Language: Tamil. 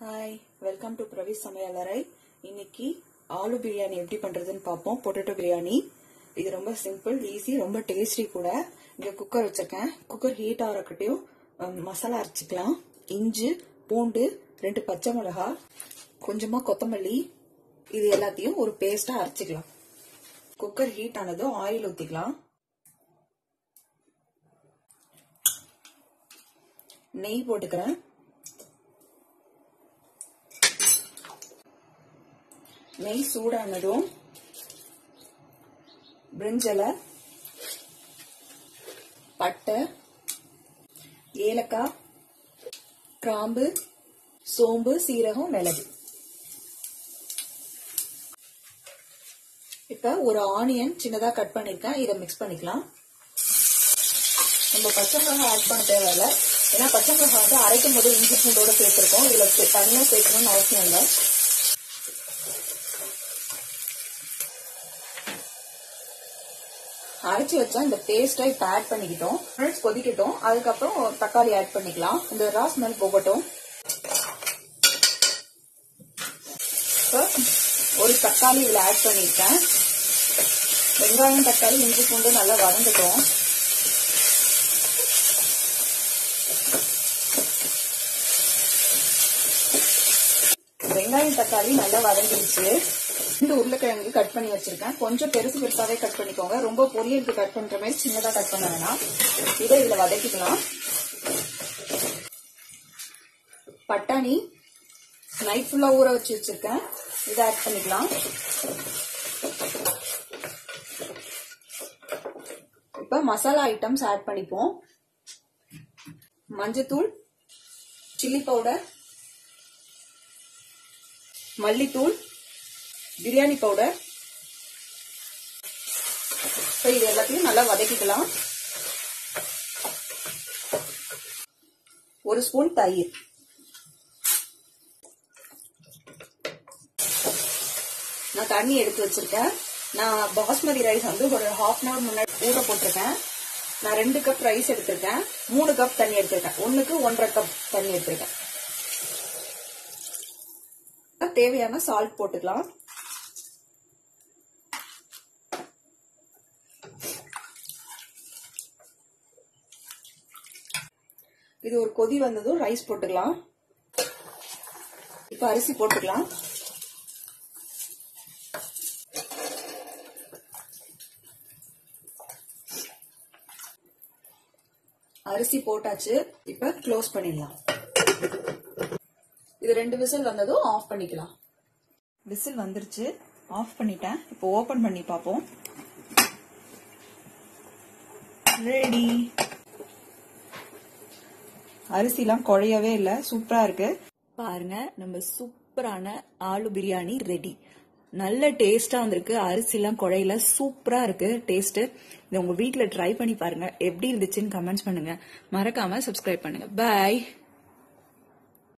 ஹாய் வெல்கம் டு பிரவி சமையலறை இன்னைக்கு ஆலு பிரியாணி எப்படி பண்றதுன்னு பார்ப்போம் பொட்டேட்டோ பிரியாணி இது ரொம்ப சிம்பிள் ஈஸி ரொம்ப டேஸ்டி கூட இங்க குக்கர் வச்சிருக்கேன் குக்கர் ஹீட் ஆகிறக்கட்டையும் மசாலா அரைச்சிக்கலாம் இஞ்சி பூண்டு ரெண்டு பச்சை மிளகா கொஞ்சமா கொத்தமல்லி இது எல்லாத்தையும் ஒரு பேஸ்டா அரைச்சிக்கலாம் குக்கர் ஹீட் ஆனதும் ஆயில் ஊத்திக்கலாம் நெய் போட்டுக்கிறேன் நெய் சூடானதும் பிரிஞ்சலை பட்டை ஏலக்காய் கிராம்பு சோம்பு சீரகம் மிளகு இப்ப ஒரு ஆனியன் சின்னதா கட் பண்ணிருக்கேன் இதை மிக்ஸ் பண்ணிக்கலாம் நம்ம பச்சை மிளகாய் ஆட் பண்ண தேவையில்ல ஏன்னா பச்சை மிளகாய் வந்து அரைக்கும் போது இஞ்சி பூண்டோட சேர்த்திருக்கோம் இதுல தனியா சேர்க்கணும்னு அவசியம் இல்லை அரைச்சி வச்சா இந்த பேஸ்டை இப்ப ஆட் பண்ணிக்கிட்டோம் மினிட்ஸ் கொதிக்கட்டும் அதுக்கப்புறம் தக்காளி ஆட் பண்ணிக்கலாம் இந்த ரா ஸ்மெல் போகட்டும் ஒரு தக்காளி இதுல ஆட் பண்ணிருக்கேன் வெங்காயம் தக்காளி இஞ்சி பூண்டு நல்லா வதங்கட்டும் வெங்காயம் தக்காளி நல்லா வதங்கிடுச்சு ரெண்டு உருளைக்கிழங்கு கட் பண்ணி வச்சிருக்கேன் கொஞ்சம் பெருசு பெருசாவே கட் பண்ணிக்கோங்க ரொம்ப பொரியலுக்கு கட் பண்ற மாதிரி சின்னதா கட் பண்ண வேணாம் இதை இதுல வதக்கிக்கலாம் பட்டாணி நைட் ஃபுல்லா ஊற வச்சு வச்சிருக்கேன் இதை ஆட் பண்ணிக்கலாம் இப்ப மசாலா ஐட்டம்ஸ் ஆட் பண்ணிப்போம் மஞ்சத்தூள் சில்லி பவுடர் மல்லித்தூள் பிரியாணி பவுடர் இது எல்லாத்தையும் நல்லா வதக்கிக்கலாம் ஒரு ஸ்பூன் தயிர் நான் தண்ணி எடுத்து வச்சிருக்கேன் நான் பாஸ்மதி ரைஸ் வந்து ஒரு ஹாஃப் அன் அவர் முன்னாடி ஊற போட்டிருக்கேன் நான் ரெண்டு கப் ரைஸ் எடுத்திருக்கேன் மூணு கப் தண்ணி எடுத்திருக்கேன் ஒன்னுக்கு ஒன்றரை கப் தண்ணி எடுத்திருக்கேன் தேவையான சால்ட் போட்டுக்கலாம் இது ஒரு கொதி வந்ததும் ரைஸ் போட்டுக்கலாம் இப்ப அரிசி போட்டுக்கலாம் அரிசி போட்டாச்சு இப்ப க்ளோஸ் பண்ணிடலாம் இது ரெண்டு விசில் வந்ததும் ஆஃப் பண்ணிக்கலாம் விசில் வந்துருச்சு ஆஃப் பண்ணிட்டேன் இப்போ ஓபன் பண்ணி பார்ப்போம் ரெடி அரிசிலாம் குழையவே இல்லை சூப்பரா இருக்கு பாருங்க நம்ம சூப்பரான ஆலு பிரியாணி ரெடி நல்ல டேஸ்டா வந்திருக்கு அரிசிலாம் குழையில சூப்பரா இருக்கு டேஸ்ட் இதை உங்க வீட்ல ட்ரை பண்ணி பாருங்க எப்படி இருந்துச்சுன்னு கமெண்ட்ஸ் பண்ணுங்க மறக்காம சப்ஸ்கிரைப் பண்ணுங்க பாய்